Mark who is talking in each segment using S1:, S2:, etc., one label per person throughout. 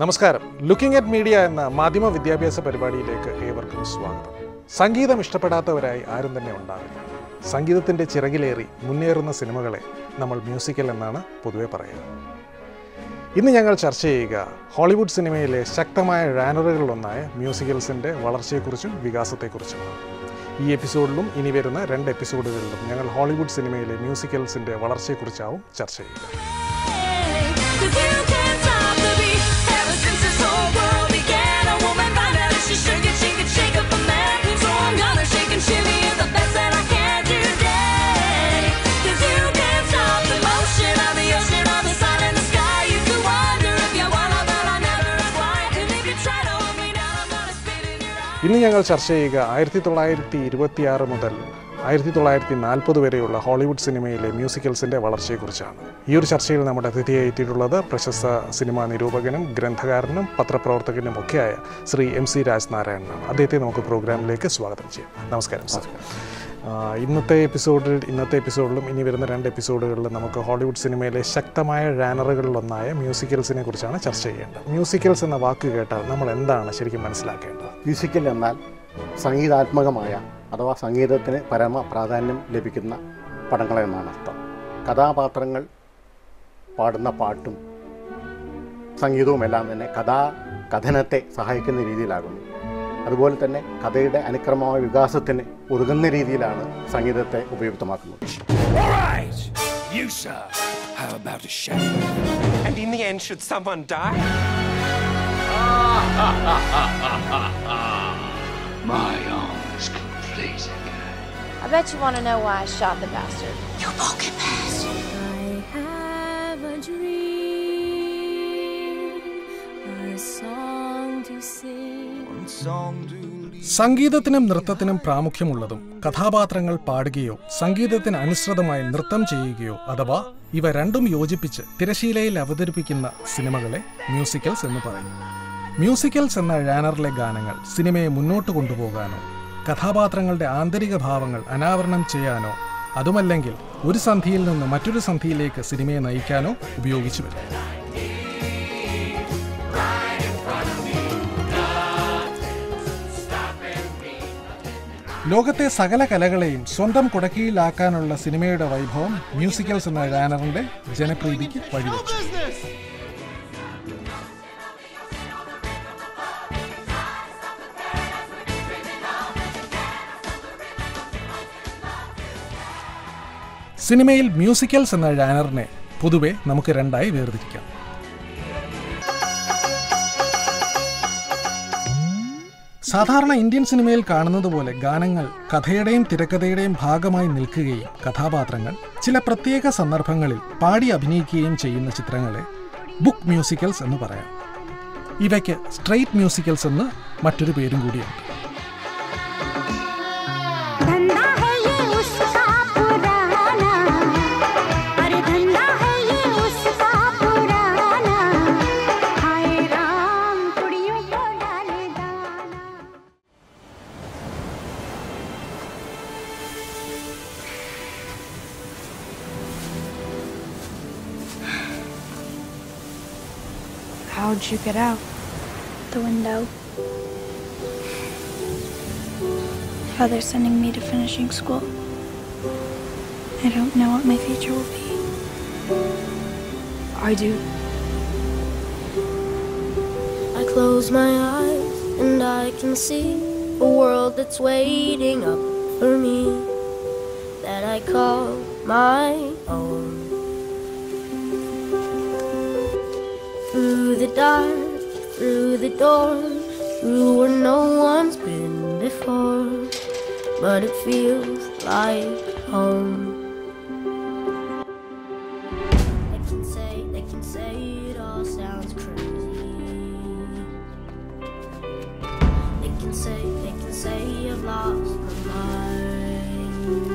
S1: നമസ്കാരം looking at media എന്ന മാധ്യമ വിദ്യാഭ്യാസ പരിപാടിയിലേക്ക് ഏവർക്കും സ്വാഗതം സംഗീതം ഇഷ്ടപ്പെടാത്തവരായി ആരും തന്നെ ഉണ്ടാവില്ല സംഗീതത്തിൻ്റെ ചിറകിലേറി മുന്നേറുന്ന സിനിമകളെ നമ്മൾ മ്യൂസിക്കൽ എന്നാണ് പൊതുവെ പറയുക ഇന്ന് ഞങ്ങൾ ചർച്ച ചെയ്യുക ഹോളിവുഡ് സിനിമയിലെ ശക്തമായ ഴാനറുകളിലൊന്നായ മ്യൂസിക്കൽസിൻ്റെ വളർച്ചയെക്കുറിച്ചും വികാസത്തെക്കുറിച്ചുമാണ് ഈ എപ്പിസോഡിലും ഇനി വരുന്ന രണ്ട് എപ്പിസോഡുകളിലും ഞങ്ങൾ ഹോളിവുഡ് സിനിമയിലെ മ്യൂസിക്കൽസിൻ്റെ വളർച്ചയെക്കുറിച്ചാവും ചർച്ച ചെയ്യുക
S2: Cause you can't stop the beat. Ever since this whole world began, a woman found out if she shook it, she could shake up a man. So I'm gonna shake and shimmy is the best that I can today. Cause you can't stop the motion of the ocean or the sun in the sky. You could wonder if you wanna, but I never ask why. And if you try to hold me down, I'm gonna spit in your eye.
S1: ഇന്ന് ഞങ്ങൾ ചർച്ച ചെയ്യുക ആയിരത്തി തൊള്ളായിരത്തി ഇരുപത്തിയാറ് മുതൽ ആയിരത്തി തൊള്ളായിരത്തി നാൽപ്പത് വരെയുള്ള ഹോളിവുഡ് സിനിമയിലെ മ്യൂസിക്കൽസിൻ്റെ വളർച്ചയെക്കുറിച്ചാണ് ഈ ഒരു ചർച്ചയിൽ നമ്മുടെ അതിഥിയായി എത്തിയിട്ടുള്ളത് പ്രശസ്ത സിനിമാ നിരൂപകനും ഗ്രന്ഥകാരനും പത്രപ്രവർത്തകനും ഒക്കെയായ ശ്രീ എം സി രാജ്നാരായണനാണ് അദ്ദേഹത്തെ നമുക്ക് പ്രോഗ്രാമിലേക്ക് സ്വാഗതം ചെയ്യാം നമസ്കാരം സാർ ആ, ഇന്നത്തെ എപ്പിസോഡിൽ ഇന്നത്തെ എപ്പിസോഡിലും ഇനി വരുന്ന രണ്ട് എപ്പിസോഡുകളിലും നമുക്ക് ഹോളിവുഡ് സിനിമയിലെ ശക്തമായ ഴാനറുകളിലൊന്നായ മ്യൂസിക്കൽസിനെ കുറിച്ചാണ് ചർച്ച ചെയ്യേണ്ടത് മ്യൂസിക്കൽസ് എന്ന വാക്ക് കേട്ടാൽ നമ്മൾ എന്താണ് ശരിക്കും മനസ്സിലാക്കേണ്ടത്
S3: മ്യൂസിക്കൽ എന്നാൽ സംഗീതാത്മകമായ അഥവാ സംഗീതത്തിന് പരമ പ്രാധാന്യം ലഭിക്കുന്ന പടങ്ങൾ എന്നാണ് അർത്ഥം കഥാപാത്രങ്ങൾ പാടുന്ന പാട്ടും സംഗീതവും എല്ലാം തന്നെ കഥാ കഥനത്തെ സഹായിക്കുന്ന രീതിയിലാകുന്നു അതുപോലെ തന്നെ കഥയുടെ അനുക്രമമായ വികാസത്തിന് ഒതുങ്ങുന്ന രീതിയിലാണ് സംഗീതത്തെ ഉപയുക്തമാക്കുന്നത്
S4: All right, you sir. How about a shave? And in the end, should someone die?
S5: My arm is complete again.
S6: I bet you want to know why I shot the bastard.
S2: You fucking bastard.
S7: I have a dream, a song to sing.
S1: സംഗീതത്തിനും നൃത്തത്തിനും പ്രാമുഖ്യമുള്ളതും കഥാപാത്രങ്ങൾ പാടുകയോ സംഗീതത്തിന് അനുസൃതമായി നൃത്തം ചെയ്യുകയോ അഥവാ ഇവ രണ്ടും യോജിപ്പിച്ച് തിരശീലയിൽ അവതരിപ്പിക്കുന്ന സിനിമകളെ മ്യൂസിക്കൽസ് എന്ന് പറയും മ്യൂസിക്കൽസ് എന്ന ഴാനറിലെ ഗാനങ്ങൾ സിനിമയെ മുന്നോട്ട് കൊണ്ടുപോകാനോ കഥാപാത്രങ്ങളുടെ ആന്തരിക ഭാവങ്ങൾ അനാവരണം ചെയ്യാനോ അതുമല്ലെങ്കിൽ ഒരു സന്ധിയിൽ നിന്ന് മറ്റൊരു സന്ധിയിലേക്ക് സിനിമയെ നയിക്കാനോ ഉപയോഗിച്ചു വരും ലോകത്തെ സകല കലകളെയും സ്വന്തം കുടക്കീഴിലാക്കാനുള്ള സിനിമയുടെ വൈഭവം മ്യൂസിക്കൽസ് എന്ന ഴാനറിന്റെ ജനപ്രീതിക്ക് വഴിവെച്ചു സിനിമയിൽ മ്യൂസിക്കൽസ് എന്ന ഴാനറിനെ പൊതുവെ നമുക്ക് രണ്ടായി വേർതിരിക്കാം സാധാരണ ഇന്ത്യൻ സിനിമയിൽ കാണുന്നത് പോലെ ഗാനങ്ങൾ കഥയുടെയും തിരക്കഥയുടെയും ഭാഗമായി നിൽക്കുകയും കഥാപാത്രങ്ങൾ ചില പ്രത്യേക സന്ദർഭങ്ങളിൽ പാടി അഭിനയിക്കുകയും ചെയ്യുന്ന ചിത്രങ്ങളെ ബുക്ക് മ്യൂസിക്കൽസ് എന്ന് പറയാം ഇവയ്ക്ക് സ്ട്രെയിറ്റ് മ്യൂസിക്കൽസ് എന്ന് മറ്റൊരു പേരും കൂടിയുണ്ട്
S7: धंधा है ये उसका पुराना अरे धंधा है ये उसका पुराना हाय राम कुड़ियों को डाले दाना
S6: How'd you get out?
S8: the window. Father's sending me to finishing school. I don't know what my future will be.
S6: I do.
S7: I close my eyes and I can see a world that's waiting up for me that I call my own. Through the dark, through the door, through where no one's been before, but it feels like home. They can say, they can say it all sounds crazy. They can say, they can say I've lost my mind.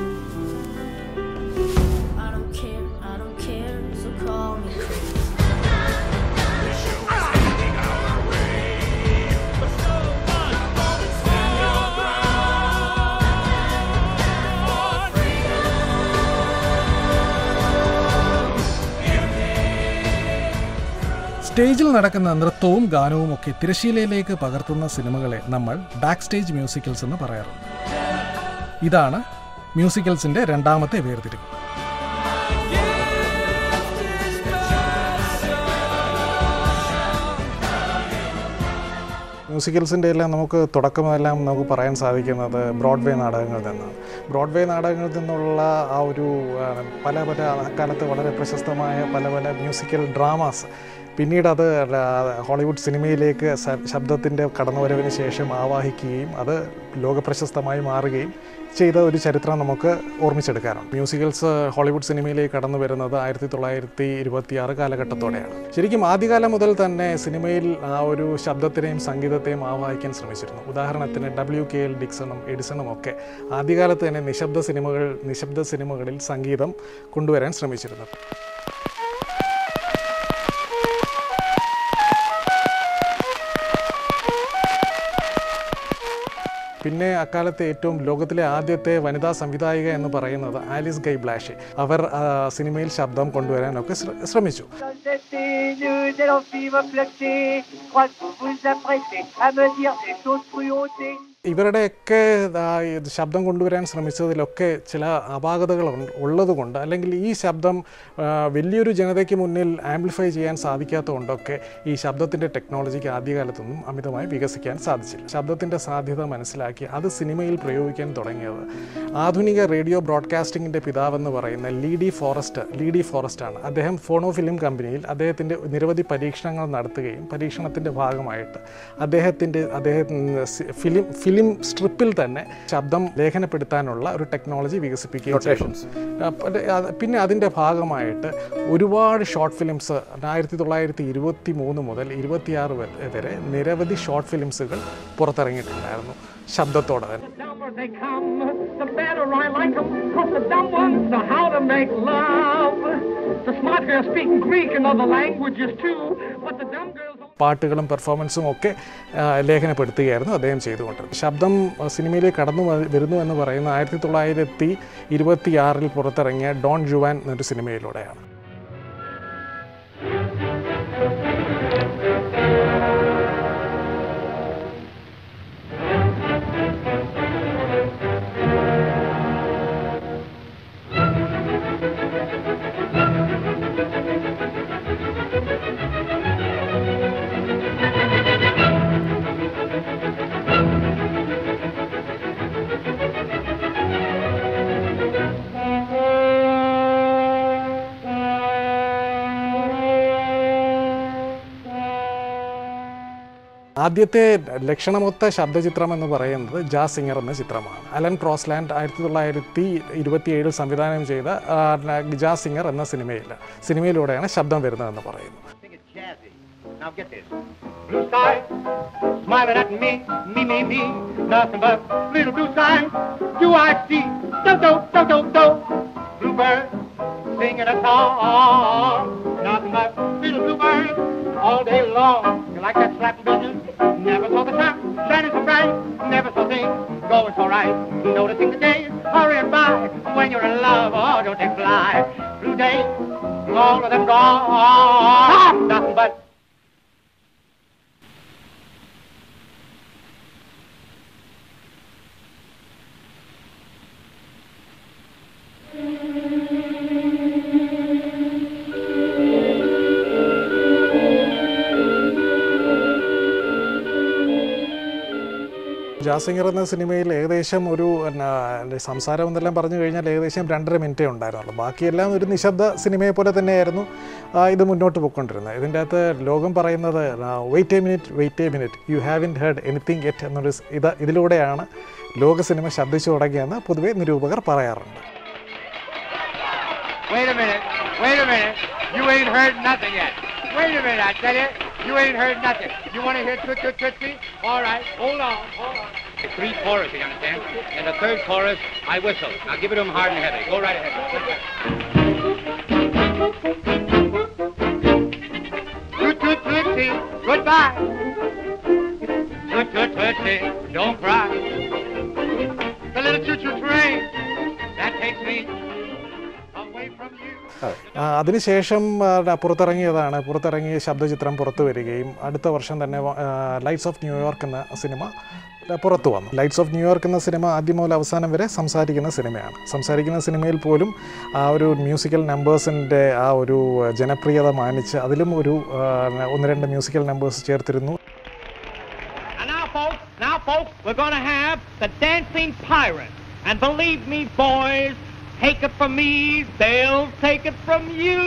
S7: I don't care, I don't care, so call me crazy.
S1: സ്റ്റേജിൽ നടക്കുന്ന നൃത്തവും ഗാനവും ഒക്കെ തിരശീലയിലേക്ക് പകർത്തുന്ന സിനിമകളെ നമ്മൾ back stage musicals എന്ന് പറയാറുണ്ട് ഇതാണ് മ്യൂസിക്കൽസിന്റെ രണ്ടാമത്തെ വേർതിരിവ് മ്യൂസിക്കൽസിൻ്റെ എല്ലാം നമുക്ക് തുടക്കമെല്ലാം നമുക്ക് പറയാൻ സാധിക്കുന്നത് ബ്രോഡ്വേ നാടകങ്ങളിൽ നിന്നാണ് ബ്രോഡ്വേ നാടകങ്ങളിൽ നിന്നുള്ള ആ ഒരു ആ, പല പല അക്കാലത്ത് വളരെ പ്രശസ്തമായ പല പല മ്യൂസിക്കൽ ഡ്രാമാസ് പിന്നീട് അത് ല- ഹോളിവുഡ് സിനിമയിലേക്ക് സ- ശബ്ദത്തിൻ്റെ കടന്നുവരവിന് ശേഷം ആവാഹിക്കുകയും അത് ലോകപ്രശസ്തമായി മാറുകയും ചെയ്ത ഒരു ചരിത്രം നമുക്ക് ഓർമ്മിച്ചെടുക്കാറുണ്ട് മ്യൂസിക്കൽസ് ഹോളിവുഡ് സിനിമയിലേക്ക് കടന്നു വരുന്നത് ആയിരത്തി തൊള്ളായിരത്തി ഇരുപത്തി ആറ് കാലഘട്ടത്തോടെയാണ് ശരിക്കും ആദ്യകാലം മുതൽ തന്നെ സിനിമയിൽ ആ ഒരു ശബ്ദത്തിനെയും സംഗീതത്തെയും ആവാഹിക്കാൻ ശ്രമിച്ചിരുന്നു ഉദാഹരണത്തിന് ഡബ്ല്യു കെ എൽ ഡിക്സണും എഡിസണും ഒക്കെ ആദ്യകാലത്ത് തന്നെ നിശബ്ദ സിനിമകൾ നിശബ്ദ സിനിമകളിൽ സംഗീതം കൊണ്ടുവരാൻ ശ്രമിച്ചിരുന്നു പിന്നെ അക്കാലത്തെ ഏറ്റവും ലോകത്തിലെ ആദ്യത്തെ വനിതാ സംവിധായിക എന്ന് പറയുന്നത് ആലിസ് ഗൈ ബ്ലാഷെ അവർ ആ, സിനിമയിൽ ശബ്ദം കൊണ്ടുവരാനൊക്കെ ശ്ര- ശ്രമിച്ചു
S9: de l'enfime flotté, crois que vous vous apprêtez à me dire des choses cruautés.
S1: ഇവരുടെയൊക്കെ ആ, ഇത് ശബ്ദം കൊണ്ടുവരാൻ ശ്രമിച്ചതിലൊക്കെ ചില അപാകതകൾ ഉണ്ട്- ഉള്ളതുകൊണ്ട് അല്ലെങ്കിൽ ഈ ശബ്ദം ആ, വലിയൊരു ജനതയ്ക്ക് മുന്നിൽ ആംപ്ലിഫൈ ചെയ്യാൻ സാധിക്കാത്തതുകൊണ്ടൊക്കെ ഈ ശബ്ദത്തിൻ്റെ ടെക്നോളജിക്ക് ആദ്യകാലത്തൊന്നും അമിതമായി വികസിക്കാൻ സാധിച്ചില്ല ശബ്ദത്തിൻ്റെ സാധ്യത മനസ്സിലാക്കി അത് സിനിമയിൽ പ്രയോഗിക്കാൻ തുടങ്ങിയത് ആധുനിക റേഡിയോ ബ്രോഡ്കാസ്റ്റിംഗിൻ്റെ പിതാവെന്ന് പറയുന്ന ലീഡി ഫോറസ്റ്റ് ലീഡി ഫോറസ്റ്റ് ആണ് അദ്ദേഹം ഫോണോ ഫിലിം കമ്പനിയിൽ അദ്ദേഹത്തിൻ്റെ നിരവധി പരീക്ഷണങ്ങൾ നടത്തുകയും പരീക്ഷണത്തിൻ്റെ ഭാഗമായിട്ട് അദ്ദേഹത്തിൻ്റെ അദ്ദേഹം ഫിലിം ഫിലിം സ്ട്രിപ്പിൽ തന്നെ ശബ്ദം ലേഖനപ്പെടുത്താനുള്ള ഒരു ടെക്നോളജി വികസിപ്പിക്കുകയും ചെയ്തു. അപ്പ- അത് പിന്നെ അതിൻ്റെ ഭാഗമായിട്ട് ഒരുപാട് ഷോർട്ട് ഫിലിംസ് ആയിരത്തി തൊള്ളായിരത്തി ഇരുപത്തി മൂന്ന് മുതൽ ഇരുപത്തിയാറ് വരെ- വരെ നിരവധി ഷോർട്ട് ഫിലിംസുകൾ പുറത്തിറങ്ങിയിട്ടുണ്ടായിരുന്നു ശബ്ദത്തോടെ തന്നെ
S9: The dumber they come, the better I like them, cause the dumb ones know how to make love. The smart girls speak Greek and other languages too, but the dumb girls don't
S1: പാട്ടുകളും പെർഫോമൻസും ഒക്കെ ആ, ലേഖനപ്പെടുത്തുകയായിരുന്നു അദ്ദേഹം ചെയ്തുകൊണ്ടിരുന്നത് ശബ്ദം ആ, സിനിമയിലേക്ക് കടന്നു വ- വരുന്നു എന്ന് പറയുന്ന ആയിരത്തി തൊള്ളായിരത്തി ഇരുപത്തിയാറിൽ പുറത്തിറങ്ങിയ ഡോൺ ജുവാൻ എന്നൊരു സിനിമയിലൂടെയാണ് ആദ്യത്തെ ലക്ഷണമൊത്ത ശബ്ദചിത്രം എന്ന് പറയുന്നത് ജാ സിംഗർ എന്ന ചിത്രമാണ് അലൻ ക്രോസ്ലാൻഡ് ആയിരത്തി തൊള്ളായിരത്തി ഇരുപത്തിയേഴിൽ സംവിധാനം ചെയ്ത ആ, ജാ സിംഗർ എന്ന സിനിമയിൽ സിനിമയിലൂടെയാണ് ശബ്ദം വരുന്നതെന്ന് പറയുന്നു
S9: Sing it jazzy. Now get this. Blue sky, smiling at me, me, me, me. Nothing but little blue sky. Do I see? Do, do, do, do, do. Bluebird singing a song. Nothing but little bluebird all day long. You like that slapping business? Never saw the sun shining so bright. Never saw things going so right. Noticing the days hurrying by. When you're in love, oh, don't they fly? Blue days, all of them gone. Nothing but
S1: ജാസിംഗർ എന്ന സിനിമയിൽ ഏകദേശം ഒരു എന്നാ, സംസാരം എന്നെല്ലാം പറഞ്ഞു കഴിഞ്ഞാൽ ഏകദേശം രണ്ടര മിനിറ്റേ ഉണ്ടായിരുന്നുള്ളൂ ബാക്കിയെല്ലാം ഒരു നിശബ്ദ സിനിമയെ പോലെ തന്നെയായിരുന്നു ആ, ഇത് മുന്നോട്ട് പോയിക്കൊണ്ടിരുന്നത് ഇതിൻ്റെ അകത്ത് ലോകം പറയുന്നത് wait a minute wait a minute you haven't heard anything yet എന്നൊരു സ് ഇത് ഇതിലൂടെയാണ് ലോക സിനിമ ശബ്ദിച്ചു തുടങ്ങിയെന്ന് പൊതുവെ നിരൂപകർ പറയാറുണ്ട്
S9: Wait a minute. Wait a minute. You ain't heard nothing yet. Wait a minute, I tell you. You ain't heard nothing. You want to hear Toot Toot Tootsie? All right. Hold on. Hold on. Three choruses, you understand? And the third chorus, I whistle. Now give it to him hard and heavy. Go right ahead. Toot Toot Tootsie. Goodbye. Toot Toot Tootsie. Don't cry. The little choo-choo train that takes me away from you.
S1: ആ, അതിനുശേഷം ആ, പുറത്തിറങ്ങിയതാണ് പുറത്തിറങ്ങിയ ശബ്ദചിത്രം പുറത്തു വരികയും അടുത്ത വർഷം തന്നെ lights of New York എന്ന സിനിമ ആ, പുറത്തു വന്നു ലൈറ്റ്സ് ഓഫ് ന്യൂയോർക്ക് എന്ന സിനിമ ആദ്യം മുതൽ അവസാനം വരെ സംസാരിക്കുന്ന സിനിമയാണ് സംസാരിക്കുന്ന സിനിമയിൽ പോലും ആ ഒരു മ്യൂസിക്കൽ നമ്പേഴ്സിൻ്റെ ആ ഒരു ജനപ്രിയത മാനിച്ച് അതിലും ഒരു ആ, ഒന്ന് രണ്ട് മ്യൂസിക്കൽ നമ്പേഴ്സ് ചേർത്തിരുന്നു
S9: And now, folks, now, folks, we're going to have the dancing pirate. And believe me, boys, take it from me, they'll take it from you.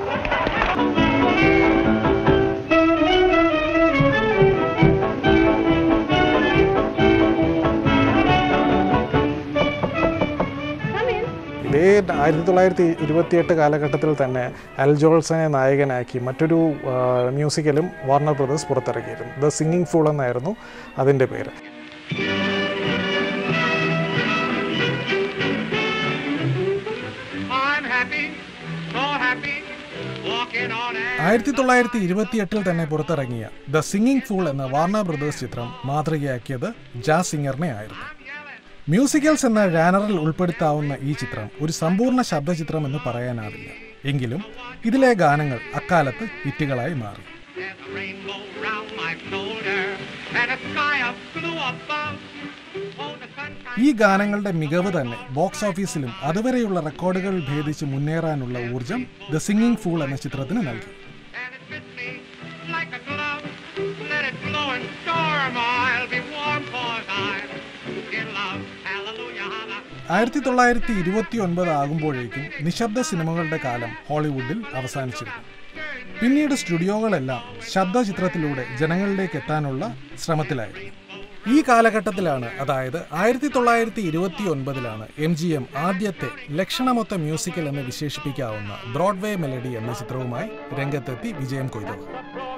S1: ഇതേ ആയിരത്തി തൊള്ളായിരത്തി ഇരുപത്തിയെട്ട് കാലഘട്ടത്തിൽ തന്നെ അൽ ജോൾസനെ നായകനാക്കി മറ്റൊരു ആ, മ്യൂസിക്കലും വാർണർ ബ്രദേഴ്സ് പുറത്തിറക്കിയിരുന്നു ദ സിംഗിങ് ഫൂൾ എന്നായിരുന്നു അതിൻ്റെ പേര്
S9: I'm happy, so happy, walking on air.
S1: ആയിരത്തി തൊള്ളായിരത്തി ഇരുപത്തിയെട്ടിൽ തന്നെ പുറത്തിറങ്ങിയ ദ സിംഗിങ് ഫൂൾ എന്ന വാർണർ ബ്രദേഴ്സ് ചിത്രം മാതൃകയാക്കിയത് ജാസ് സിംഗറിനെ ആയിരുന്നു മ്യൂസിക്കൽസ് എന്ന ജാനറിൽ ഉൾപ്പെടുത്താവുന്ന ഈ ചിത്രം ഒരു സമ്പൂർണ്ണ ശബ്ദചിത്രം എന്ന് പറയാനാവില്ല എങ്കിലും ഇതിലെ ഗാനങ്ങൾ അക്കാലത്ത് ഹിറ്റുകളായി മാറി
S9: There's a rainbow round my shoulder and a sky of blue above. Oh, the sunshine.
S1: ഈ ഗാനങ്ങളുടെ മികവ് തന്നെ ബോക്സ് ഓഫീസിലും അതുവരെയുള്ള റെക്കോർഡുകൾ ഭേദിച്ച് മുന്നേറാനുള്ള ഊർജം ദ സിംഗിങ് ഫൂൾ എന്ന ചിത്രത്തിന് നൽകി
S9: and it fits me like a glove. Let it blow and storm, I'll be warm for I'm in love. Hallelujah, holla.
S1: ആയിരത്തി തൊള്ളായിരത്തി ഇരുപത്തി ഒൻപത് ആകുമ്പോഴേക്കും നിശബ്ദ സിനിമകളുടെ കാലം ഹോളിവുഡിൽ അവസാനിച്ചിരുന്നു പിന്നീട് സ്റ്റുഡിയോകളെല്ലാം ശബ്ദചിത്രത്തിലൂടെ ജനങ്ങളിലേക്ക് എത്താനുള്ള ശ്രമത്തിലായിരുന്നു ഈ കാലഘട്ടത്തിലാണ് അതായത് ആയിരത്തി തൊള്ളായിരത്തി ഇരുപത്തി ഒൻപതിലാണ് എം ജി എം ആദ്യത്തെ ലക്ഷണമൊത്ത മ്യൂസിക്കൽ എന്ന് വിശേഷിപ്പിക്കാവുന്ന ബ്രോഡ്വേ മെലഡി എന്ന ചിത്രവുമായി രംഗത്തെത്തി വിജയം കൊയ്തത്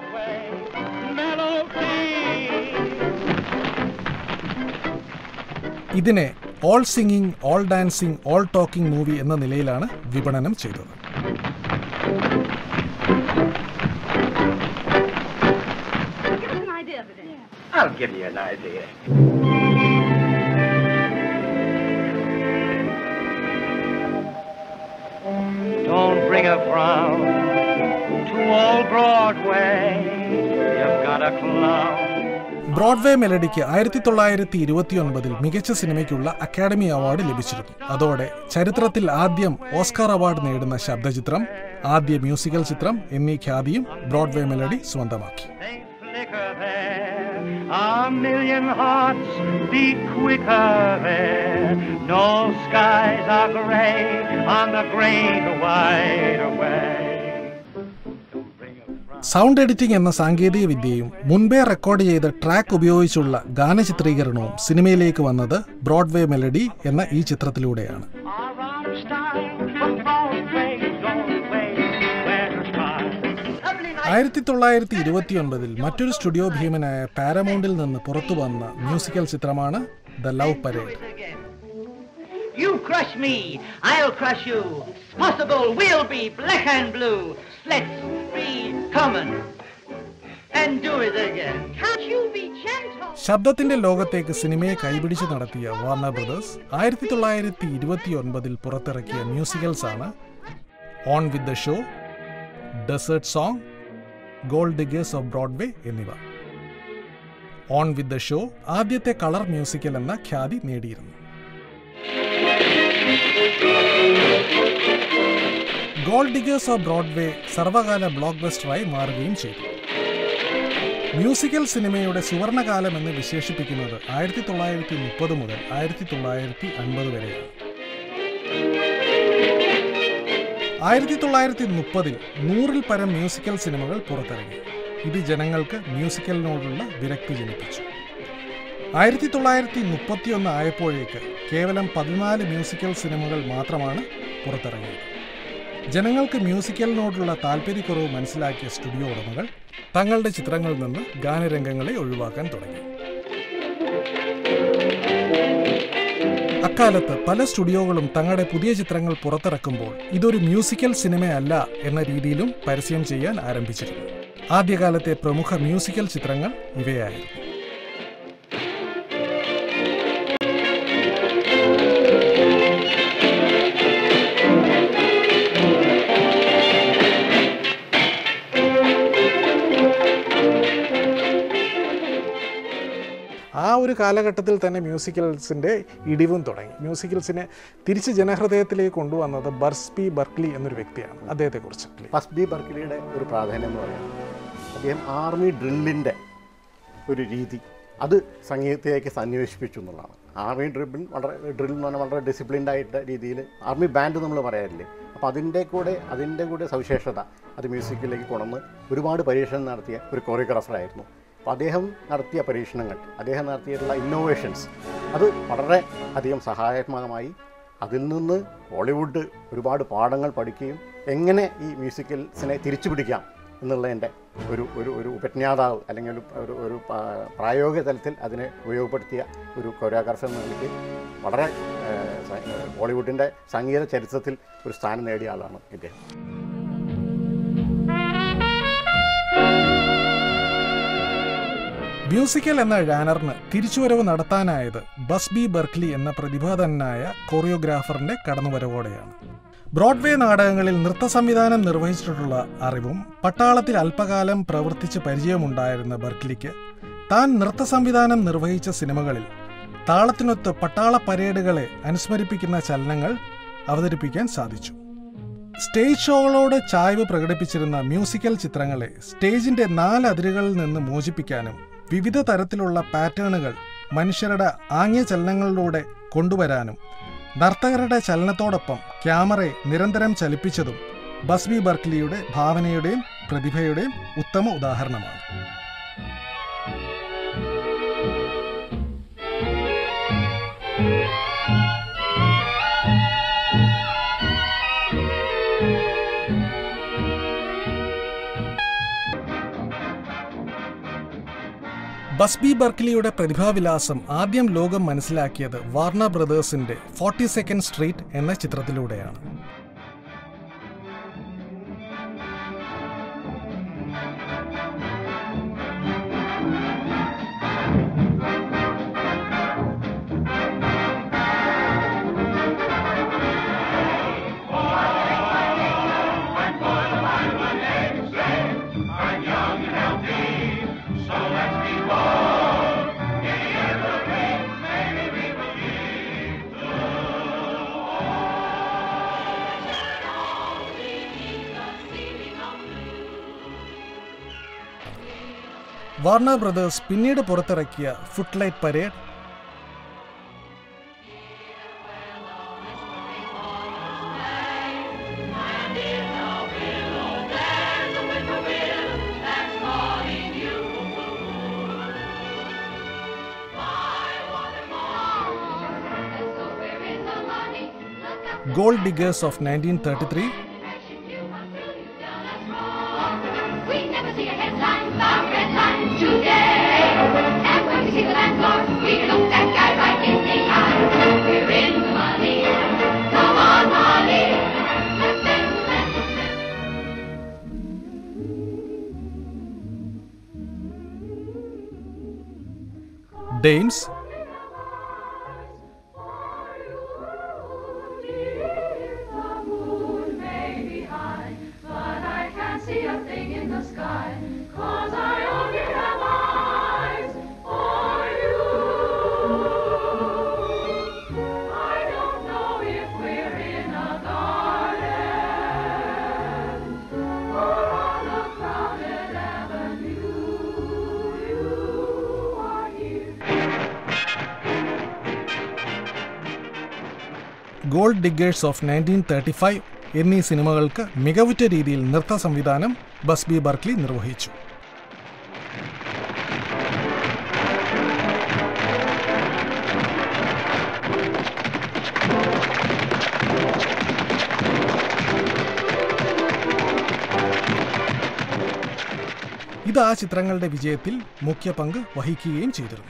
S1: ഇതിനെ all singing all dancing all talking movie എന്ന നിലയിലാണ് വിപണനം ചെയ്തത്
S9: I'll give you an idea. Don't bring a frown to old Broadway. You've got a clown.
S1: Broadway മെലഡിക്ക് ആയിരത്തി തൊള്ളായിരത്തി ഇരുപത്തി ഒൻപതിൽ മികച്ച സിനിമയ്ക്കുള്ള അക്കാദമി അവാർഡ് ലഭിച്ചിരുന്നു അതോടെ ചരിത്രത്തിൽ ആദ്യം ഓസ്കാർ അവാർഡ് നേടുന്ന ശബ്ദചിത്രം ആദ്യ മ്യൂസിക്കൽ ചിത്രം എന്നീ ഖ്യാതിയും ബ്രോഡ്വേ മെലഡി സ്വന്തമാക്കി
S9: They flicker there. A million hearts beat quicker there. No skies are gray on the great wide away.
S1: Sound editing എന്ന സാങ്കേതിക വിദ്യയും മുൻപേ റെക്കോർഡ് ചെയ്ത ട്രാക്ക് ഉപയോഗിച്ചുള്ള ഗാനചിത്രീകരണവും സിനിമയിലേക്ക് വന്നത് ബ്രോഡ്വേ മെലഡി എന്ന ഈ ചിത്രത്തിലൂടെയാണ്
S9: Our Rammstein from Broadway, Broadway, where to start?
S1: ആയിരത്തി തൊള്ളായിരത്തി ഇരുപത്തി ഒൻപതിൽ മറ്റൊരു സ്റ്റുഡിയോ ഭീമനായ പാരമൗണ്ടിൽ നിന്ന് പുറത്തു വന്ന മ്യൂസിക്കൽ ചിത്രമാണ് the love parade
S10: You crush me, I'll crush you. Possible we'll be black and blue. Let's be common and do it again. Can't you be gentle?
S1: ശബ്ദത്തിന്റെ ലോകത്തേക്ക് സിനിമയെ കൈപിടിച്ച് നടത്തിയ വാർണർ ബ്രദേഴ്സ് ആയിരത്തി തൊള്ളായിരത്തി ഇരുപത്തി ഒൻപതിൽ പുറത്തിറക്കിയ മ്യൂസിക്കൽസ് ആണ് on with the show desert song gold diggers of Broadway എന്നിവ ഓൺ വിത്ത് ദ ഷോ ആദ്യത്തെ കളർ മ്യൂസിക്കൽ എന്ന ഖ്യാതി നേടിയിരുന്നു ഗോൾഡ് ഡിഗേഴ്സ് ഓഫ് ബ്രോഡ്വേ സർവകാല ബ്ലോക്ക് ബസ്റ്ററായി മാറുകയും ചെയ്തു മ്യൂസിക്കൽ സിനിമയുടെ സുവർണകാലം എന്ന് വിശേഷിപ്പിക്കുന്നത് ആയിരത്തി തൊള്ളായിരത്തി മുപ്പത് മുതൽ ആയിരത്തി തൊള്ളായിരത്തി അൻപത് വരെയാണ് ആയിരത്തി തൊള്ളായിരത്തി മുപ്പതിൽ നൂറിൽ പരം മ്യൂസിക്കൽ സിനിമകൾ പുറത്തിറങ്ങി ഇത് ജനങ്ങൾക്ക് മ്യൂസിക്കലിനോടുള്ള വിരക്തി ജനിപ്പിച്ചു ആയിരത്തി തൊള്ളായിരത്തി മുപ്പത്തിയൊന്ന് ആയപ്പോഴേക്ക് കേവലം പതിനാല് മ്യൂസിക്കൽ സിനിമകൾ മാത്രമാണ് പുറത്തിറങ്ങിയത് ജനങ്ങൾക്ക് മ്യൂസിക്കലിനോടുള്ള താല്പര്യക്കുറവ് മനസ്സിലാക്കിയ സ്റ്റുഡിയോ ഉടമകൾ തങ്ങളുടെ ചിത്രങ്ങളിൽ നിന്ന് ഗാനരംഗങ്ങളെ ഒഴിവാക്കാൻ തുടങ്ങി അക്കാലത്ത് പല സ്റ്റുഡിയോകളും തങ്ങളുടെ പുതിയ ചിത്രങ്ങൾ പുറത്തിറക്കുമ്പോൾ ഇതൊരു മ്യൂസിക്കൽ സിനിമയല്ല എന്ന രീതിയിലും പരസ്യം ചെയ്യാൻ ആരംഭിച്ചിരുന്നു ആദ്യകാലത്തെ പ്രമുഖ മ്യൂസിക്കൽ ചിത്രങ്ങൾ ഇവയായിരുന്നു ഒരു കാലഘട്ടത്തിൽ തന്നെ മ്യൂസിക്കൽസിൻ്റെ ഇടിവും തുടങ്ങി മ്യൂസിക്കൽസിനെ തിരിച്ച് ജനഹൃദയത്തിലേക്ക് കൊണ്ടുവന്നത് ബർസ്പി ബർക്ലി എന്നൊരു വ്യക്തിയാണ് അദ്ദേഹത്തെക്കുറിച്ച്
S3: ഫസ്റ്റ് ബി ബർക്കിലിയുടെ ഒരു പ്രാധാന്യം എന്ന് പറയുന്നത് അദ്ദേഹം ആർമി ഡ്രില്ലിൻ്റെ ഒരു രീതി അത് സംഗീതത്തിലേക്ക് സന്നിവേശിപ്പിച്ചു എന്നുള്ളതാണ് ആർമി ഡ്രിബിൾ വളരെ ഡ്രിൽ എന്ന് പറഞ്ഞാൽ വളരെ ഡിസിപ്ലിൻഡ് ആയിട്ട് രീതിയിൽ ആർമി ബാൻഡ് നമ്മൾ പറയാറില്ലേ അപ്പോൾ അതിൻ്റെ കൂടെ അതിൻ്റെ കൂടെ സവിശേഷത അത് മ്യൂസിക്കിലേക്ക് കൊണ്ടുവന്ന് ഒരുപാട് പരീക്ഷണം നടത്തിയ ഒരു കൊറിയോഗ്രാഫറായിരുന്നു അപ്പോൾ അദ്ദേഹം നടത്തിയ പരീക്ഷണങ്ങൾ അദ്ദേഹം നടത്തിയിട്ടുള്ള ഇന്നോവേഷൻസ് അത് വളരെ അധികം സഹായാത്മകമായി അതിൽ നിന്ന് ബോളിവുഡ് ഒരുപാട് പാഠങ്ങൾ പഠിക്കുകയും എങ്ങനെ ഈ മ്യൂസിക്കൽസിനെ തിരിച്ചു പിടിക്കാം എന്നുള്ളതിൻ്റെ ഒരു ഒരു ഒരു ഉപജ്ഞാതാവ് അല്ലെങ്കിൽ ഒരു ഒരു ഒരു പാ- പ്രായോഗിക തലത്തിൽ അതിനെ ഉപയോഗപ്പെടുത്തിയ ഒരു കൊറിയോഗ്രാഫർ എന്ന നിലയ്ക്ക് വളരെ ഏഹ്, സ- ഏഹ്, ബോളിവുഡിൻ്റെ സംഗീത ചരിത്രത്തിൽ ഒരു സ്ഥാനം നേടിയ ആളാണ് ഇദ്ദേഹം
S1: മ്യൂസിക്കൽ എന്ന ജാനറിന് തിരിച്ചുവരവ് നടത്താനായത് ബസ് ബി ബർക്ലി എന്ന പ്രതിഭാധനായ കൊറിയോഗ്രാഫറിന്റെ കടന്നുവരവോടെയാണ് ബ്രോഡ്വേ നാടകങ്ങളിൽ നൃത്ത സംവിധാനം നിർവഹിച്ചിട്ടുള്ള അറിവും പട്ടാളത്തിൽ അല്പകാലം പ്രവർത്തിച്ച് പരിചയമുണ്ടായിരുന്ന ബർക്ലിക്ക് താൻ നൃത്ത സംവിധാനം നിർവഹിച്ച സിനിമകളിൽ താളത്തിനൊത്ത് പട്ടാള പരേഡുകളെ അനുസ്മരിപ്പിക്കുന്ന ചലനങ്ങൾ അവതരിപ്പിക്കാൻ സാധിച്ചു സ്റ്റേജ് ഷോകളോട് ചായ്വ് പ്രകടിപ്പിച്ചിരുന്ന മ്യൂസിക്കൽ ചിത്രങ്ങളെ സ്റ്റേജിന്റെ നാല് അതിരുകളിൽ നിന്ന് മോചിപ്പിക്കാനും വിവിധ തരത്തിലുള്ള പാറ്റേണുകൾ മനുഷ്യരുടെ ആംഗ്യ ചലനങ്ങളിലൂടെ കൊണ്ടുവരാനും നർത്തകരുടെ ചലനത്തോടൊപ്പം ക്യാമറയെ നിരന്തരം ചലിപ്പിച്ചതും ബസ്ബി ബർക്ലിയുടെ ഭാവനയുടെയും പ്രതിഭയുടെയും ഉത്തമ ഉദാഹരണമാണ് ബസ്ബി ബർക്ലിയുടെ പ്രതിഭാവിലാസം ആദ്യം ലോകം മനസ്സിലാക്കിയത് വാർണ ബ്രദേഴ്സിന്റെ ഫോർട്ടി സെക്കൻഡ് സ്ട്രീറ്റ് എന്ന ചിത്രത്തിലൂടെയാണ് വാർണർ ബ്രദേഴ്സ് പിന്നീട് പുറത്തിറക്കിയ footlight parade gold diggers of nineteen thirty three
S2: We never see a headline about red lines today. And when we see the landlord, we can look that guy right in the eye. We're in the money. Come on, money. Let's spend, let's spend.
S1: Dames
S2: But I can't see a thing in the sky. Cause I only have eyes for you. I don't know if we're in a garden or on a crowded avenue. You are here.
S1: Gold diggers of nineteen thirty five എന്നീ സിനിമകൾക്ക് മികവുറ്റ രീതിയിൽ നൃത്ത സംവിധാനം Busby ബർക്ലി നിർവഹിച്ചു ഇത് ആ ചിത്രങ്ങളുടെ വിജയത്തിൽ മുഖ്യ പങ്ക് വഹിക്കുകയും ചെയ്തിരുന്നു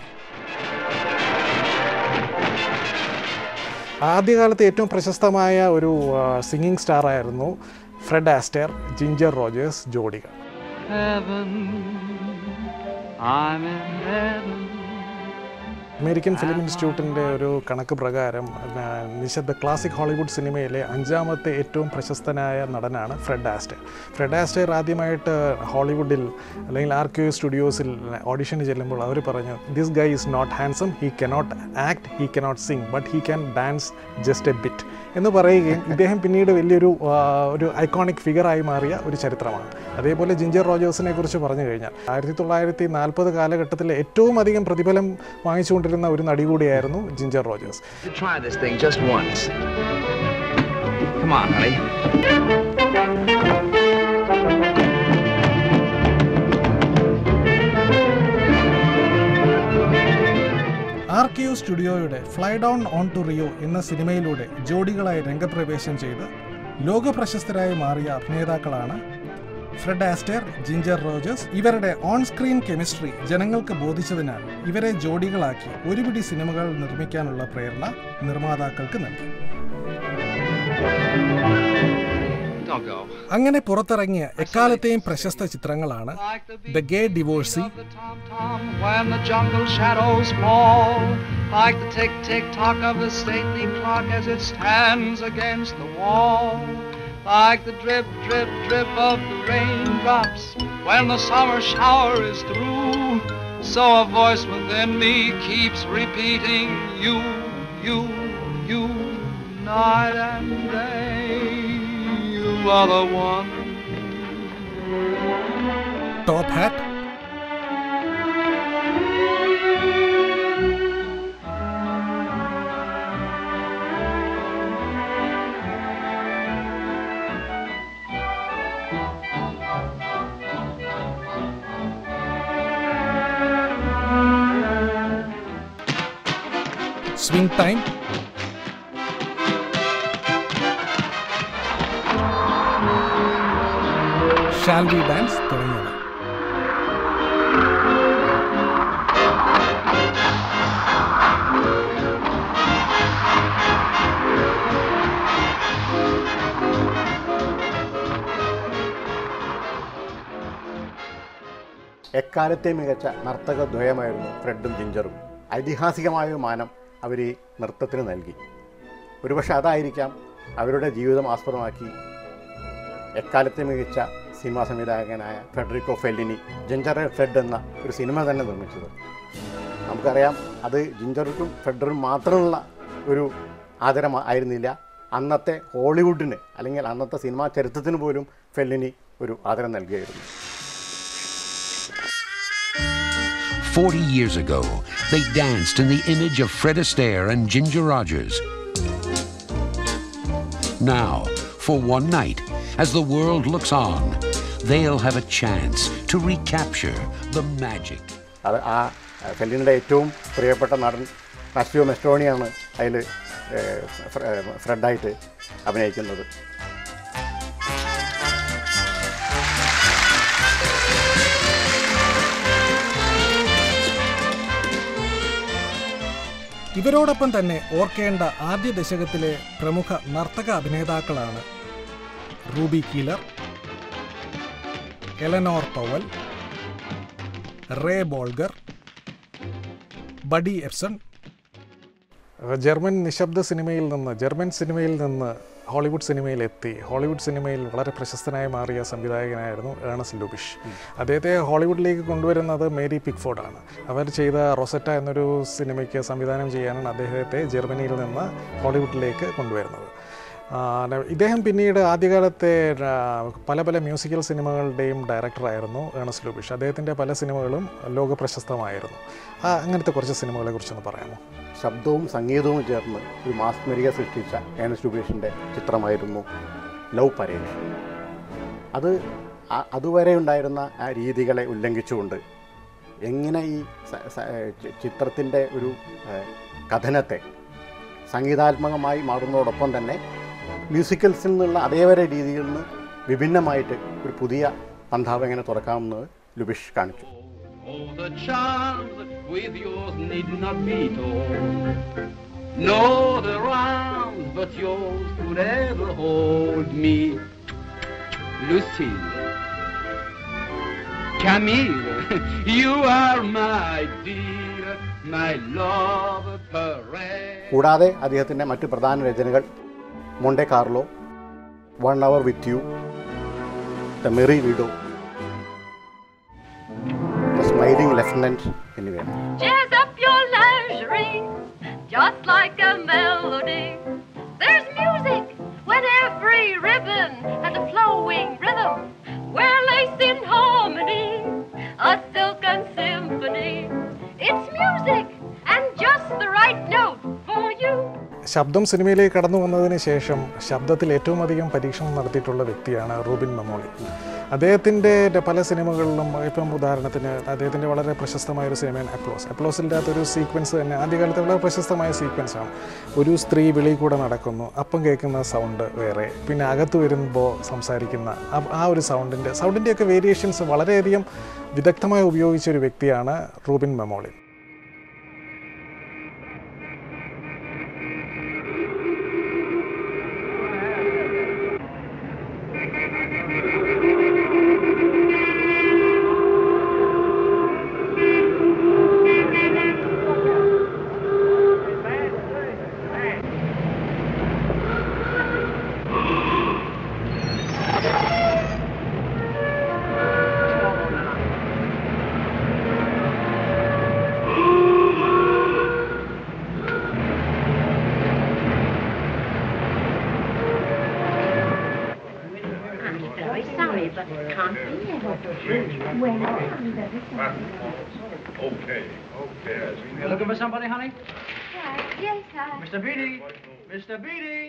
S1: ആദ്യകാലത്ത് ഏറ്റവും പ്രശസ്തമായ ഒരു സിംഗിങ് സ്റ്റാർ ആയിരുന്നു ഫ്രെഡ് ആസ്റ്റർ ജിഞ്ചർ റോജേഴ്സ് ജോഡികൾ
S11: heaven. I'm in heaven.
S1: American film ഇൻസ്റ്റിറ്റ്യൂട്ടിൻ്റെ ഒരു കണക്ക് പ്രകാരം ആ, നിശബ്ദ ക്ലാസിക് ഹോളിവുഡ് സിനിമയിലെ അഞ്ചാമത്തെ ഏറ്റവും പ്രശസ്തനായ നടനാണ് ഫ്രെഡ് ആസ്റ്റർ ഫ്രെഡ് ആസ്റ്റർ ആദ്യമായിട്ട് ഹോളിവുഡിൽ അല്ലെങ്കിൽ ആർ ക്യു സ്റ്റുഡിയോസിൽ ഓഡിഷന് ചെല്ലുമ്പോൾ അവർ പറഞ്ഞു this guy is not handsome he cannot act he cannot sing but he can dance just a bit എന്ന് പറയുകയും ഇദ്ദേഹം പിന്നീട് വലിയൊരു ആ, ഒരു ഐക്കോണിക് ഫിഗറായി മാറിയ ഒരു ചരിത്രമാണ് അതേപോലെ ജിഞ്ചർ റോജേഴ്സിനെ കുറിച്ച് പറഞ്ഞു കഴിഞ്ഞാൽ ആയിരത്തി തൊള്ളായിരത്തി നാൽപ്പത് കാലഘട്ടത്തിൽ ഏറ്റവും അധികം പ്രതിഫലം വാങ്ങിച്ചുകൊണ്ടിരുന്ന ഒരു നടി കൂടിയായിരുന്നു Ginger Rogers
S5: To try this thing just once. Come on, honey.
S1: R K O സ്റ്റുഡിയോയുടെ fly down on to Rio എന്ന സിനിമയിലൂടെ ജോഡികളായി രംഗപ്രവേശം ചെയ്ത് ലോകപ്രശസ്തരായി മാറിയ അഭിനേതാക്കളാണ് ഫ്രെഡ് ആസ്റ്റർ ജിഞ്ചർ റോജേഴ്സ് ഇവരുടെ ഓൺ സ്ക്രീൻ കെമിസ്ട്രി ജനങ്ങൾക്ക് ബോധിച്ചതിനാൽ ഇവരെ ജോഡികളാക്കി ഒരു പിടി സിനിമകൾ നിർമ്മിക്കാനുള്ള പ്രേരണ നിർമ്മാതാക്കൾക്ക് നൽകി
S5: Don't go.
S1: അങ്ങനെ പുറത്തിറങ്ങിയ എക്കാലത്തെയും പ്രശസ്ത ചിത്രങ്ങളാണ് the gay divorcee
S11: when the jungle shadows fall, like the tick tick tock of the stately clock as it stands against the wall, like the drip drip drip of the raindrops when the summer shower is through. So a voice within me keeps repeating, You, you, you, night and day. You are the one.
S1: Top hat swing time shall we dance തുടങ്ങിയവ
S3: എക്കാലത്തെ മികച്ച നർത്തക ദ്വയമായിരുന്നു ഫ്രെഡും ജിഞ്ചറും ഐതിഹാസികമായ ഒരു മാനം അവർ ഈ നൃത്തത്തിന് നൽകി ഒരുപക്ഷെ അതായിരിക്കാം അവരുടെ ജീവിതം ആസ്പദമാക്കി എക്കാലത്തെ മികച്ച സിനിമാ സംവിധായകനായ ഫെഡറിക്കോ ഫെല്ലിനി ജിഞ്ചർ ഫ്രെഡ് എന്ന ഒരു സിനിമ തന്നെ നിർമ്മിച്ചത് നമുക്കറിയാം അത് ജിഞ്ചർക്കും ഫെഡറും മാത്രമുള്ള ഒരു ആദരം ആയിരുന്നില്ല അന്നത്തെ ഹോളിവുഡിന് അല്ലെങ്കിൽ അന്നത്തെ സിനിമാ ചരിത്രത്തിന് പോലും ഫെല്ലിനി ഒരു ആദരം നൽകിയായിരുന്നു
S12: 40 years ago, they danced in the image of Fred Astaire and Ginger Rogers. Now, for one night, as the world looks on, they'll have a chance to recapture the magic.
S3: അത് ആ ഫെല്ലിനിയുടെ ഏറ്റവും പ്രിയപ്പെട്ട നടൻ മാസ്റ്റിയോ മെസ്ട്രോണിയാണ് അതിൽ ഫ്രെഡായിട്ട് അഭിനയിക്കുന്നത്
S1: ഇവരോടൊപ്പം തന്നെ ഓർക്കേണ്ട ആദ്യ ദശകത്തിലെ പ്രമുഖ നർത്തക അഭിനേതാക്കളാണ് Ruby Keeler Eleanor Powell Ray Bolger Buddy Ebsen German നിശബ്ദ സിനിമയിൽ നിന്ന് ജർമ്മൻ സിനിമയിൽ നിന്ന് ഹോളിവുഡ് സിനിമയിൽ എത്തി ഹോളിവുഡ് സിനിമയിൽ വളരെ പ്രശസ്തനായി മാറിയ സംവിധായകനായിരുന്നു ഏണസ് ലുബിഷ് അദ്ദേഹത്തെ ഹോളിവുഡിലേക്ക് കൊണ്ടുവരുന്നത് മേരി പിക്ഫോർഡാണ് അവർ ചെയ്ത റൊസറ്റ എന്നൊരു സിനിമയ്ക്ക് സംവിധാനം ചെയ്യാനാണ് അദ്ദേഹത്തെ ജർമ്മനിയിൽ നിന്ന് ഹോളിവുഡിലേക്ക് കൊണ്ടുവരുന്നത് ആ, ന- ഇദ്ദേഹം പിന്നീട് ആദ്യകാലത്തെ ആ, പല പല മ്യൂസിക്കൽ സിനിമകളുടെയും ഡയറക്ടറായിരുന്നു ഏണസ് ലൂബിഷ് അദ്ദേഹത്തിൻ്റെ പല സിനിമകളും ലോകപ്രശസ്തമായിരുന്നു ആ, അങ്ങനത്തെ കുറച്ച് സിനിമകളെ കുറിച്ചൊന്ന് പറയാമോ
S3: ശബ്ദവും സംഗീതവും ചേർന്ന് ഒരു മാസ്മരിക സൃഷ്ടിച്ച ഏണസ് രൂപേഷിൻ്റെ ചിത്രമായിരുന്നു ലവ് പരേഡ് അത് ആ- അതുവരെ ഉണ്ടായിരുന്ന ആ രീതികളെ ഉല്ലംഘിച്ചുകൊണ്ട് എങ്ങനെ ഈ സ- സ- ചി- ചിത്രത്തിൻ്റെ ഒരു ഏഹ്, കഥനത്തെ സംഗീതാത്മകമായി മാറുന്നതോടൊപ്പം തന്നെ മ്യൂസിക്കൽസിൽ നിന്നുള്ള അതേവരെ രീതിയിൽ നിന്ന് വിഭിന്നമായിട്ട് ഒരു പുതിയ പന്ഥാവ് എങ്ങനെ തുറക്കാമെന്ന് ലുബിഷ് കാണിച്ചു
S11: Oh, the charms with yours need not be told. No other arms but yours could ever hold me. Lucille, Camille, you are my dear. my love parade.
S3: കൂടാതെ അദ്ദേഹത്തിൻ്റെ മറ്റ് പ്രധാന രചനകൾ Monte Carlo one hour with you the merry widow the smiling lieutenant എന്നിവയാണ്
S2: Jazz up your lingerie, just like a melody. There's music when every ribbon has a flowing rhythm. Wear lace in harmony, a silken symphony. It's music and just the right note for you.
S1: ശബ്ദം സിനിമയിലേക്ക് കടന്നു വന്നതിന് ശേഷം ശബ്ദത്തിൽ ഏറ്റവും അധികം പരീക്ഷണം നടത്തിയിട്ടുള്ള വ്യക്തിയാണ് റൂബിൻ മെമ്മോളി അദ്ദേഹത്തിൻ്റെ പല സിനിമകളിലും ഇപ്പം ഉദാഹരണത്തിന് അദ്ദേഹത്തിൻ്റെ വളരെ പ്രശസ്തമായ ഒരു സിനിമയാണ് അപ്ലോസ് അപ്ലോസിൻ്റെ അകത്തൊരു സീക്വൻസ് തന്നെ ആദ്യകാലത്തെ വളരെ പ്രശസ്തമായ സീക്വൻസാണ് ഒരു സ്ത്രീ വെളി കൂടെ നടക്കുന്നു അപ്പം കേൾക്കുന്ന സൗണ്ട് വേറെ പിന്നെ അകത്ത് വരുമ്പോൾ സംസാരിക്കുന്ന ആ- ആ ഒരു സൗണ്ടിൻ്റെ സൗണ്ടിൻ്റെയൊക്കെ വേരിയേഷൻസ് വളരെയധികം വിദഗ്ധമായി ഉപയോഗിച്ച ഒരു വ്യക്തിയാണ് Rouben Mamoulian
S2: I'm very sorry, but can't be
S11: Okay, okay. You looking for somebody, honey?
S2: Yes, I.
S11: Mr. Beatty. Mr. Beatty.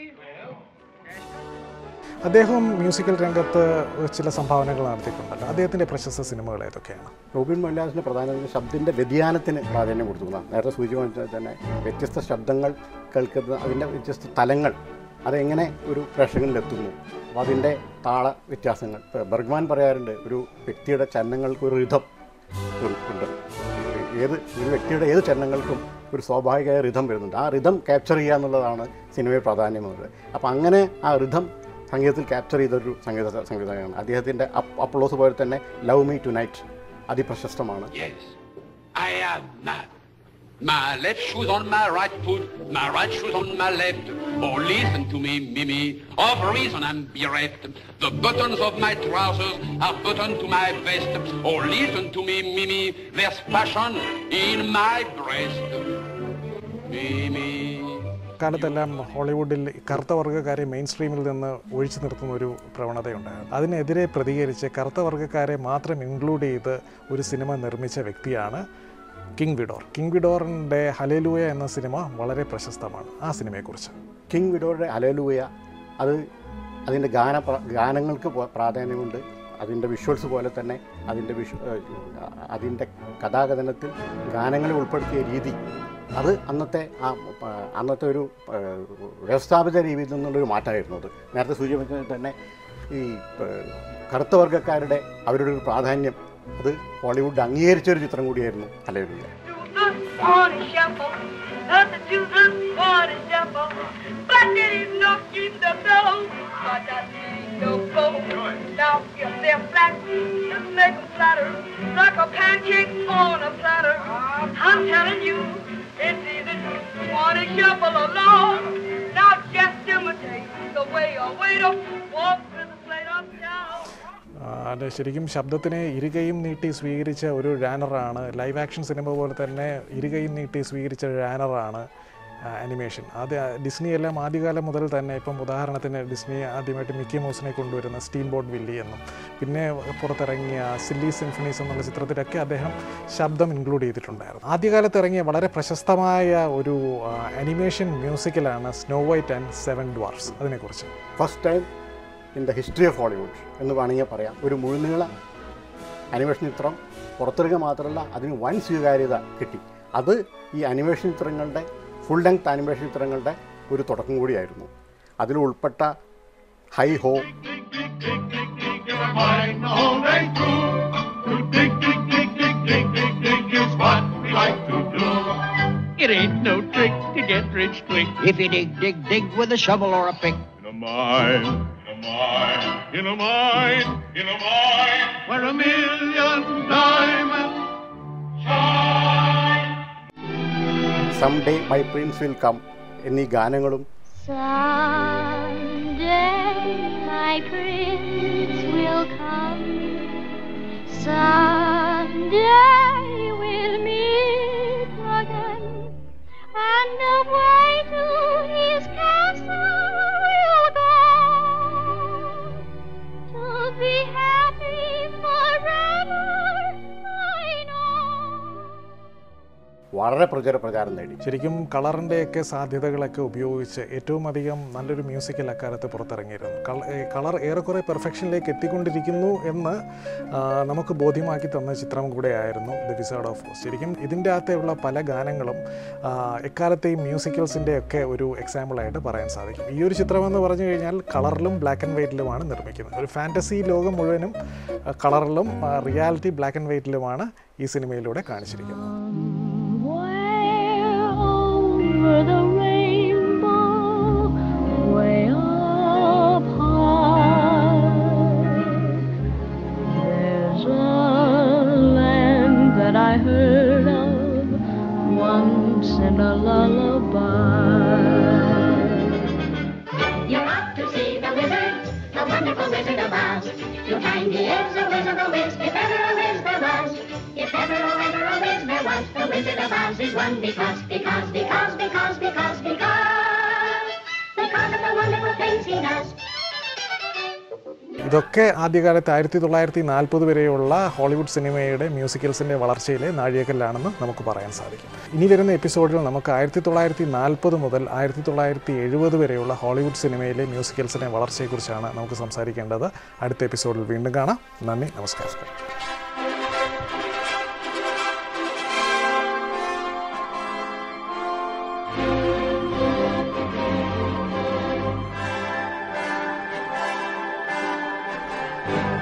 S1: അദ്ദേഹം മ്യൂസിക്കൽ രംഗത്ത് ചില സംഭാവനകൾ നടത്തിയിട്ടുണ്ടല്ലോ അദ്ദേഹത്തിൻ്റെ പ്രശസ്ത സിനിമകൾ ഏതൊക്കെയാണ്
S3: റോബിൻ മൊല്ലാസിൻ്റെ പ്രധാനമായും ശബ്ദത്തിൻ്റെ വ്യതിയാനത്തിന് പ്രാധാന്യം കൊടുക്കുന്നതാണ് നേരത്തെ സൂചിപ്പിച്ച തന്നെ വ്യത്യസ്ത ശബ്ദങ്ങൾ കേൾക്കുന്ന അതിൻ്റെ വ്യത്യസ്ത തലങ്ങൾ അതെങ്ങനെ ഒരു പ്രേക്ഷകനിലെത്തുന്നു അപ്പോൾ അതിൻ്റെ താള വ്യത്യാസങ്ങൾ ഇപ്പോൾ ബർഗ്മാൻ പറയാറുണ്ട് ഒരു വ്യക്തിയുടെ ചലനങ്ങൾക്ക് ഒരു റിഥം ഉണ്ട് ഏത് ഒരു വ്യക്തിയുടെ ഏത് ചലനങ്ങൾക്കും ഒരു സ്വാഭാവികമായ റിഥം വരുന്നുണ്ട് ആ റിഥം ക്യാപ്ചർ ചെയ്യുക എന്നുള്ളതാണ് സിനിമയിൽ പ്രാധാന്യമുള്ളത് അപ്പോൾ അങ്ങനെ ആ റിഥം സംഗീതത്തിൽ ക്യാപ്ചർ ചെയ്തൊരു സംഗീത സംവിധായകനാണ് അദ്ദേഹത്തിൻ്റെ അപ്പ് അപ്ലോസ് പോലെ തന്നെ ലവ് മീ ടു നൈറ്റ് അതിപ്രശസ്തമാണ്
S12: Yes, I am mad. My left shoe's on my right foot, my right shoe's on my left. Oh, listen to me, Mimi. Of reason I'm bereft. The buttons of my trousers are buttoned to my vest. Oh, listen to me, Mimi. There's passion in my breast. Mimi.
S1: കാലത്തെല്ലാം ഹോളിവുഡിൽ കറുത്ത വർഗ്ഗക്കാരെ main സ്ട്രീമിൽ നിന്ന് ഒഴിച്ചു നിർത്തുന്ന ഒരു പ്രവണതയുണ്ടായിരുന്നു അതിനെതിരെ പ്രതികരിച്ച് കറുത്ത വർഗ്ഗക്കാരെ മാത്രം ഇൻക്ലൂഡ് ചെയ്ത് ഒരു സിനിമ നിർമ്മിച്ച വ്യക്തിയാണ് കിങ് വിഡോർ കിങ് വിഡോറിൻ്റെ ഹലേലൂയ എന്ന സിനിമ വളരെ പ്രശസ്തമാണ് ആ സിനിമയെക്കുറിച്ച്
S3: കിങ് വിഡോയുടെ അലലൂയ അത് അതിൻ്റെ ഗാന പ്ര- ഗാനങ്ങൾക്ക് പ- പ്രാധാന്യമുണ്ട് അതിൻ്റെ വിഷ്വൽസ് പോലെ തന്നെ അതിൻ്റെ വിഷു ഏഹ് അതിൻ്റെ കഥാകഥനത്തിൽ ഗാനങ്ങളെ ഉൾപ്പെടുത്തിയ രീതി അത് അന്നത്തെ ആ പ- അന്നത്തെ ഒരു ഏഹ് വ്യവസ്ഥാപിത രീതിയിൽ നിന്നുള്ളൊരു മാറ്റമായിരുന്നു അത് നേരത്തെ സൂചിപ്പിച്ചത് തന്നെ ഈ ഏഹ് കറുത്ത വർഗ്ഗക്കാരുടെ അവരുടെ ഒരു പ്രാധാന്യം അത് ഹോളിവുഡ് അംഗീകരിച്ച ഒരു ചിത്രം കൂടിയായിരുന്നു Hallelujah
S2: on and shuffle, nothing to the on and shuffle. Black ladies no keep the mellow, but I need no flow. Now if they're black, just make them flatter, like a pancake on a platter. I'm telling you, it's easy to want to shuffle along. Now just imitate the way a waiter walks with a plate of down.
S1: ആ, അത് ശരിക്കും ശബ്ദത്തിനെ ഇരുകയും നീട്ടി സ്വീകരിച്ച ഒരു ജാനറാണ് live action cinema പോലെ തന്നെ ഇരുകയും നീട്ടി സ്വീകരിച്ച ജാനറാണ് അനിമേഷൻ അത് ഡിസ്നി എല്ലാം ആദ്യകാലം മുതൽ തന്നെ ഇപ്പം ഉദാഹരണത്തിന് ഡിസ്നി ആദ്യമായിട്ട് മിക്കി മൗസിനെ കൊണ്ടുവരുന്ന സ്റ്റീം ബോട്ട് വില്ലി എന്നും പിന്നെ പുറത്തിറങ്ങിയ സില്ലി സിംഫണീസ് എന്നുള്ള ചിത്രത്തിലൊക്കെ അദ്ദേഹം ശബ്ദം ഇൻക്ലൂഡ് ചെയ്തിട്ടുണ്ടായിരുന്നു ആദ്യകാലത്ത് ഇറങ്ങിയ വളരെ പ്രശസ്തമായ ഒരു അനിമേഷൻ മ്യൂസിക്കലാണ് Snow White and seven dwarfs അതിനെക്കുറിച്ച്
S3: first time in the history of Hollywood എന്ന് വേണമെങ്കിൽ പറയാം ഒരു മുഴുനീള അനിമേഷൻ ചിത്രം പുറത്തിറങ്ങുക മാത്രമല്ല അതിന് വൻ സ്വീകാര്യത കിട്ടി അത് ഈ അനിമേഷൻ ചിത്രങ്ങളുടെ ഫുൾ ലെങ്ത് അനിമേഷൻ ചിത്രങ്ങളുടെ ഒരു തുടക്കം കൂടിയായിരുന്നു അതിൽ ഉൾപ്പെട്ട ഹൈ ഹോ
S9: Mine the whole day through. To dig, dig, dig, dig, dig, dig, dig is what we like to do.
S11: It ain't no trick to get rich quick. If you dig, dig, dig with a shovel or a pick.
S9: In a mine, in a mine, in a mine, in a mine, where a million diamonds shine.
S3: Someday my prince will come എന്നീ ഗാനങ്ങളും
S7: Someday my prince will come. Someday we'll meet again. And the way to his castle we'll go. To be happy forever, I know.
S3: വളരെ പ്രചര പ്രചാരം നേടി
S1: ശരിക്കും കളറിൻ്റെയൊക്കെ സാധ്യതകളൊക്കെ ഉപയോഗിച്ച് ഏറ്റവും അധികം നല്ലൊരു മ്യൂസിക്കൽ അക്കാലത്ത് പുറത്തിറങ്ങിയിരുന്നു കള- ഏ, കളർ ഏറെക്കുറെ പെർഫെക്ഷനിലേക്ക് എത്തിക്കൊണ്ടിരിക്കുന്നു എന്ന് ആ, നമുക്ക് ബോധ്യമാക്കി തന്ന ചിത്രം കൂടെയായിരുന്നു ദ വിസാർഡ് ഓഫ് ഓസ് ശരിക്കും ഇതിൻ്റെ അകത്തുള്ള പല ഗാനങ്ങളും ആ, എക്കാലത്തെയും മ്യൂസിക്കൽസിൻ്റെ ഒക്കെ ഒരു എക്സാമ്പിളായിട്ട് പറയാൻ സാധിക്കും ഈ ഒരു ചിത്രം എന്ന് പറഞ്ഞു കഴിഞ്ഞാൽ കളറിലും ബ്ലാക്ക് ആൻഡ് വൈറ്റിലുമാണ് നിർമ്മിക്കുന്നത് ഒരു ഫാൻറ്റസി ലോകം മുഴുവനും ആ, കളറിലും ആ, റിയാലിറ്റി ബ്ലാക്ക് ആൻഡ് വൈറ്റിലുമാണ് ഈ സിനിമയിലൂടെ കാണിച്ചിരിക്കുന്നത്
S7: over the rainbow, way up high. There's a land that I heard of once in a lullaby.
S13: You're off to see the wizard, the wonderful Wizard of Oz. You'll find he is a wizard, a whiz, if ever a whiz there was. If ever, oh, ever a whiz there was, the Wizard of Oz is one because, because, because, because, because, because, because of the wonderful things he does.
S1: ഇതൊക്കെ ആദ്യകാലത്ത് ആയിരത്തി തൊള്ളായിരത്തി നാൽപ്പത് വരെയുള്ള Hollywood സിനിമയുടെ മ്യൂസിക്കൽസിൻ്റെ വളർച്ചയിലെ നാഴികക്കല്ലാണെന്ന് നമുക്ക് പറയാൻ സാധിക്കും ഇനി വരുന്ന എപ്പിസോഡിൽ നമുക്ക് ആയിരത്തി തൊള്ളായിരത്തി നാൽപ്പത് മുതൽ ആയിരത്തി തൊള്ളായിരത്തി എഴുപത് വരെയുള്ള ഹോളിവുഡ് സിനിമയിലെ മ്യൂസിക്കൽസിൻ്റെ വളർച്ചയെക്കുറിച്ചാണ് നമുക്ക് സംസാരിക്കേണ്ടത് അടുത്ത എപ്പിസോഡിൽ വീണ്ടും കാണാം നന്ദി നമസ്കാരം
S7: Thank